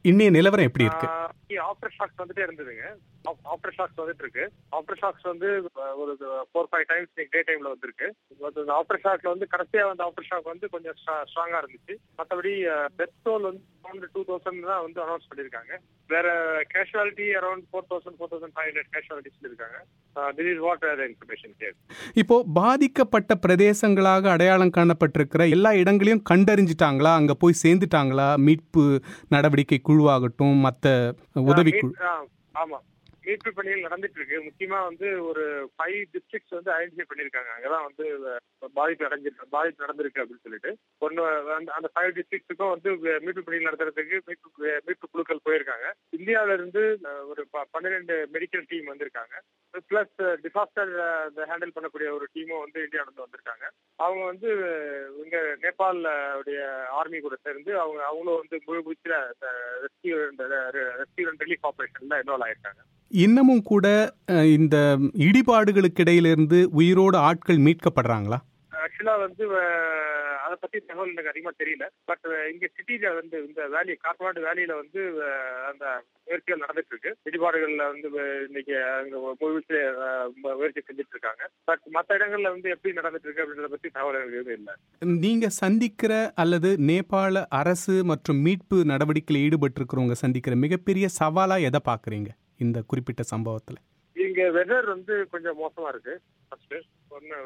இன்னைய நிலவரம் எப்படி இருக்கு ஆப்டர் ஷாக்ஸ் வந்துட்டே இருந்ததுங்க ஆப்டர் ஷாக்ஸ் வந்துட்டு இருக்கு ஆப்டர் ஷாக்ஸ் வந்து அஹ், ஒரு ஃபோர் ஃபைவ் டைம்ஸ் டே டைம்ல வந்திருக்கு ஆப்டர் ஷாக்ல வந்து கடைசியா வந்து ஆப்டர் ஷாக் வந்து கொஞ்சம் ஸ்ட்ராங்கா இருந்துச்சு மற்றபடி டெத் டோல் வந்து அரௌண்ட் டூ தௌசண்ட் தான் வந்து அனௌன்ஸ் பண்ணிருக்காங்க வேற casualty around four thousand four thousand five hundred casualty சொல்லியிருக்காங்க this is what information care இப்போ பாதிக்கப்பட்ட பிரதேசங்களாக அடையாளம் காணப்பட்டிருக்கிற எல்லா இடங்களையும் கண்டறிஞ்சிட்டாங்களா அங்க போய் சேர்ந்துட்டாங்களா மீட்பு நடவடிக்கை குழுவாகட்டும் மற்ற உதவிக்குழு மீட்- ஆ, ஆமா மீட்பு பணிகள் நடந்துட்டு இருக்கு முக்கியமா வந்து ஒரு ஃபைவ் டிஸ்ட்ரிக்ட்ஸ் வந்து ஐடென்டிஃபை பண்ணிருக்காங்க அங்கதான் வந்து அஹ், பாதிப்பு அடைஞ்சிருக்கு பாதிப்பு நடந்திருக்கு அப்படின்னு சொல்லிட்டு ஒன்னு அந்த- அந்த ஃபைவ் டிஸ்ட்ரிக்ட்ஸுக்கும் வந்து வே- மீட்பு பணிகள் நடத்துறதுக்கு மீட்பு வே- மீட்பு குழுக்கள் போயிருக்காங்க இந்தியாவில இருந்து அஹ், ஒரு ப- பன்னிரெண்டு மெடிக்கல் டீம் வந்திருக்காங்க பிளஸ் டிசாஸ்டர் ஹேண்டில் பண்ணக்கூடிய ஒரு டீமும் வந்து இந்தியாவில இருந்து வந்திருக்காங்க அவங்க வந்து அஹ், இங்க நேபாள் உடைய ஆர்மி கூட சேர்ந்து அவங்க அவங்களும் வந்து முழு மூச்சுல ரெஸ்கியூ ரெஸ்கியூ அண்ட் ரிலீஃப் ஆபரேஷன்ல இன்வால்வ் ஆயிருக்காங்க இன்னமும் கூட அஹ், இந்த இடிபாடுகளுக்கு இடையிலிருந்து உயிரோடு ஆட்கள் மீட்கப்படுறாங்களா ஆக்சுவலா வந்து அஹ், அதை பத்தி தகவல் எனக்கு அதிகமா தெரியல பட் இங்க சிட்டில வந்து இந்த வேலி காட்மாண்டு வேலியில வந்து அஹ், அந்த முயற்சிகள் நடந்துட்டு இருக்கு இடிபாடுகள்ல வந்து அஹ், இன்னைக்கு அங்க முயற்சி அஹ், முயற்சி செஞ்சுட்டு இருக்காங்க பட் மத்த இடங்கள்ல வந்து எப்படி நடந்துட்டு இருக்கு அப்படின்றத பத்தி தகவல் எனக்கு எதுவும் இல்லை நீங்க சந்திக்கிற அல்லது நேபாள அரசு மற்றும் மீட்பு நடவடிக்கையில் ஈடுபட்டிருக்கிறவங்க சந்திக்கிற மிகப்பெரிய சவாலா எதை பாக்குறீங்க இந்த குறிப்பிட்ட சம்பவத்துல இங்க வெதர் வந்து கொஞ்சம் மோசமா இருக்கு ஃபர்ஸ்ட் ஒன்னு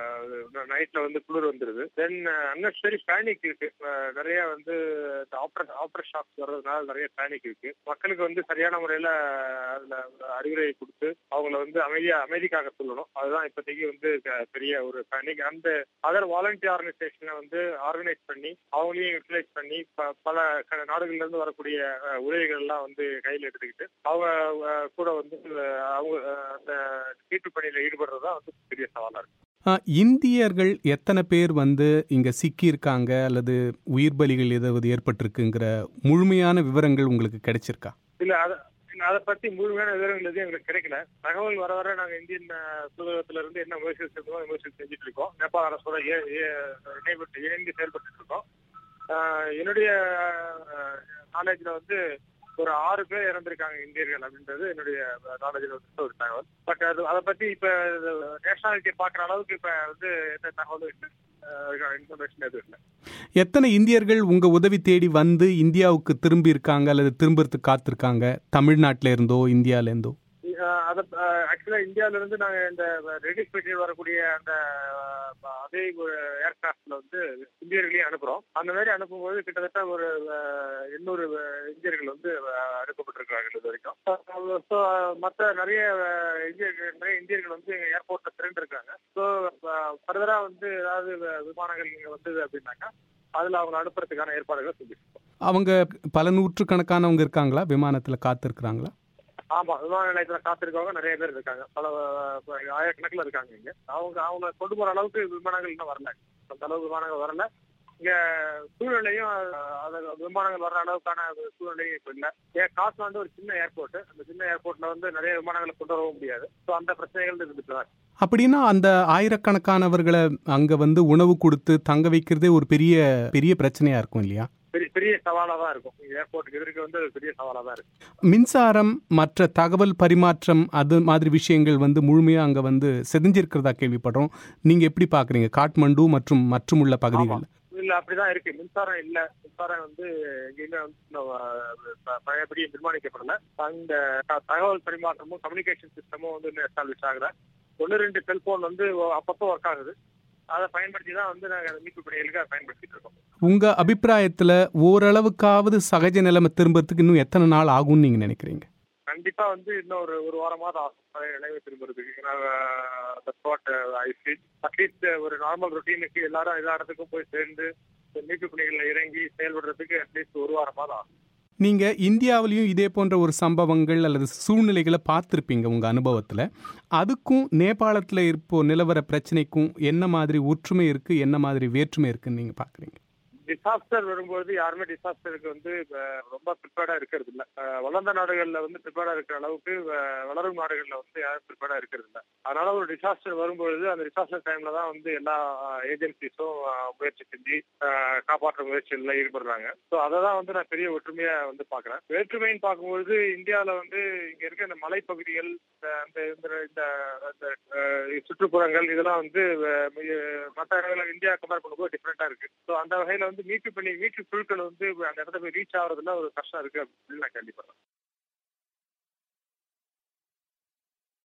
நைட்ல வந்து குளிர் வந்துருது தென் அன்னெசரி பேனிக் இருக்கு அஹ், நிறைய வந்து ஆப்ரேஷ் ஆப்ரேஷ் ஷாப்ஸ் வர்றதுனால நிறைய பேனிக் இருக்கு மக்களுக்கு வந்து சரியான முறையில அதுல அறிவுரை கொடுத்து அவங்கள வந்து அமைதியா அமைதிக்காக சொல்லணும் அதுதான் இப்போதைக்கு வந்து க- பெரிய ஒரு பேனிக் அந்த அதர் வாலண்டியர் ஆர்கனைசேஷனை வந்து ஆர்கனைஸ் பண்ணி அவங்களையும் யூட்டிலைஸ் பண்ணி ப- பல க- நாடுகள்ல இருந்து வரக்கூடிய அஹ், உதவிகள் எல்லாம் வந்து கையில் எடுத்துக்கிட்டு அவங்க அஹ், கூட வந்து அஹ், அவங்க அஹ், அந்த மீட்பு பணியில ஈடுபடுறது தான் வந்து பெரிய சவாலா இருக்கு அஹ், இந்தியர்கள் எத்தனை பேர் வந்து இங்க சிக்கியிருக்காங்க அல்லது உயிர் பலிகள் ஏதாவது ஏற்பட்டிருக்குங்கிற முழுமையான விவரங்கள் உங்களுக்கு கிடைச்சிருக்கா இல்ல அத இல்ல, அதை பத்தி முழுமையான விவரங்கள் எதுவும் எங்களுக்கு கிடைக்கல தகவல் வர வர நாங்க இந்தியன் அஹ், தூதரகத்துல இருந்து என்ன முயற்சிகள் செஞ்சோமோ முயற்சி செஞ்சுட்டு இருக்கோம் நேபாள அரசோட ஏ- ஏ- இணைப்பட்டு இணைந்து செயல்பட்டு இருக்கோம் அஹ், என்னுடைய நாலேஜ்ல வந்து ஒரு ஆறு பேர் இறந்திருக்காங்க இந்தியர்கள் அப்படின்றது என்னுடைய நாலேஜ்ல வந்து ஒரு தகவல் பட் அது அதை பத்தி இப்ப நேஷனாலிட்டியை பாக்குற அளவுக்கு இப்ப வந்து எந்த தகவலும் இல்லை இன்ஃபர்மேஷன் எதுவும் இல்லை எத்தனை இந்தியர்கள் உங்க உதவி தேடி வந்து இந்தியாவுக்கு திரும்பி இருக்காங்க அல்லது திரும்புறதுக்கு காத்திருக்காங்க தமிழ்நாட்டில இருந்தோ இந்தியால இருந்தோ அஹ் அத ஆக்சுவலா இந்தியால இருந்து நாங்க இந்த ரெடிஸ் பெட்டியில் வரக்கூடிய அந்த அஹ், அதே ஒரு ஏர்கிராஃப்ட்ல வந்து இந்தியர்களையும் அனுப்புறோம் அந்த மாதிரி அனுப்பும்போது கிட்டத்தட்ட ஒரு அஹ், எண்ணூறு அஹ், இந்தியர்கள் வந்து அஹ், அனுப்பப்பட்டிருக்கிறார்கள் இது வரைக்கும் ஸோ மற்ற நிறைய அஹ், இந்தியர்கள் நிறைய இந்தியர்கள் வந்து ஏர்போர்ட்ல திரண்டிருக்காங்க ஸோ ஃபர்தரா வந்து ஏதாவது வ- விமானங்கள் இங்க வந்தது அப்படின்னாக்கா அதுல அவங்க அனுப்புறதுக்கான ஏற்பாடுகளை செஞ்சுட்டு இருக்கோம். அவங்க பல நூற்றுக்கணக்கானவங்க இருக்காங்களா விமானத்துல காத்திருக்கிறாங்களா ஆமா விமான நிலையத்துல காத்திருக்கவங்க நிறைய பேர் இருக்காங்க பல அஹ், ஆயிரக்கணக்கில் இருக்காங்க இங்க அவங்க அவங்க கொண்டு போற அளவுக்கு விமானங்கள் இன்னும் வரல அந்த அளவுக்கு விமானங்கள் வரல இங்க சூழ்நிலையும் அஹ், அது விமானங்கள் வர்ற அளவுக்கான சூழ்நிலையும் இப்ப இல்ல ஏன் காட்மாண்டு ஒரு சின்ன ஏர்போர்ட் அந்த சின்ன ஏர்போர்ட்ல வந்து நிறைய விமானங்களை கொண்டு வரவும் முடியாது ஸோ அந்த பிரச்சனைகள் இருந்துட்டு தான் இருக்கு. அப்படின்னா அந்த ஆயிரக்கணக்கானவர்களை அங்க வந்து உணவு கொடுத்து தங்க வைக்கிறதே ஒரு பெரிய பெரிய பிரச்சனையா இருக்கும் இல்லையா பெரிய பெரிய சவாலா தான் இருக்கும் இங்க ஏர்போர்ட்டுக்கு எதிர்க்க வந்து அது பெரிய சவாலா தான் இருக்கு மின்சாரம் மற்ற தகவல் பரிமாற்றம் அது மாதிரி விஷயங்கள் வந்து முழுமையா அங்க வந்து செதிஞ்சிருக்கிறதா கேள்விப்படுறோம் நீங்க எப்படி பாக்குறீங்க காட்மண்டு மற்றும் மற்றும் உள்ள பகுதிகள் இல்ல அப்படிதான் இருக்கு மின்சாரம் இல்ல மின்சாரம் வந்து எங்கேயுமே வந்து இன்னும், அஹ், ப- பழையபடி நிர்மாணிக்கப்படல அந்த த- தகவல் பரிமாற்றமும் கம்யூனிகேஷன் சிஸ்டமும் வந்து இன்னும் எஸ்டாப்ளிஷ் ஆகல ஒன்று ரெண்டு செல்போன் வந்து அப்பப்போ ஒர்க் ஆகுது அதை பயன்படுத்தி தான் வந்து நாங்கள் மீட்பு பணிகளுக்கு அதை பயன்படுத்திட்டு இருக்கோம் உங்க அபிப்பிராயத்துல ஓரளவுக்காவது சகஜ நிலைமை திரும்புறதுக்கு இன்னும் எத்தனை நாள் ஆகும்னு நீங்க நினைக்கிறீங்க கண்டிப்பா வந்து இன்னும் ஒரு ஒரு வாரமாவது ஆகும் பழைய நிலைமை திரும்புறதுக்கு அட்லீஸ்ட் ஒரு நார்மல் ரொட்டீனுக்கு எல்லாரும் எல்லா இடத்துக்கும் போய் சேர்ந்து இந்த மீட்பு பணிகளில் இறங்கி செயல்படுறதுக்கு அட்லீஸ்ட் ஒரு வாரமாவது ஆகும் நீங்க இந்தியாவிலையும் இதே போன்ற ஒரு சம்பவங்கள் அல்லது சூழ்நிலைகளை பார்த்துருப்பீங்க உங்க அனுபவத்துல அதுக்கும் நேபாளத்துல இப்போ நிலவர பிரச்சனைக்கும் என்ன மாதிரி ஒற்றுமை இருக்கு என்ன மாதிரி வேற்றுமை இருக்குன்னு நீங்க பாக்குறீங்க டிசாஸ்டர் வரும்போது யாருமே டிசாஸ்டருக்கு வந்து அஹ், ரொம்ப ப்ரிப்பேர்டா இருக்கிறது இல்ல அஹ், வளர்ந்த நாடுகள்ல வந்து ப்ரிப்பேர்டா இருக்கிற அளவுக்கு அஹ், வளரும் நாடுகள்ல வந்து யாரும் ப்ரிப்பேர்டா இருக்கிறது இல்ல அதனால ஒரு டிசாஸ்டர் வரும்பொழுது அந்த டிசாஸ்டர் டைம்ல தான் வந்து எல்லா ஏஜென்சிஸும் முயற்சி செஞ்சு அஹ், காப்பாற்ற முயற்சிகள்ல ஈடுபடுறாங்க ஸோ அதை தான் வந்து நான் பெரிய ஒற்றுமையா வந்து பாக்குறேன் வேற்றுமைன்னு பார்க்கும்பொழுது இந்தியாவில் வந்து இங்க இருக்க இந்த மலைப்பகுதிகள் இந்த- அந்த இந்த இந்த அந்த, அஹ், சுற்றுப்புறங்கள் இதெல்லாம் வந்து மற்ற இடங்களில் இந்தியா கம்பேர் பண்ணும்போது டிஃப்ரெண்டா இருக்கு ஸோ அந்த வகையில வந்து மீட்பு பண்ணி மீட்பு குழுக்கள் வந்து அந்த இடத்துல போய் ரீச் ஆகுறதுல ஒரு கஷ்டம் இருக்கு அப்படின்னு நான் கேள்விப்படுறேன்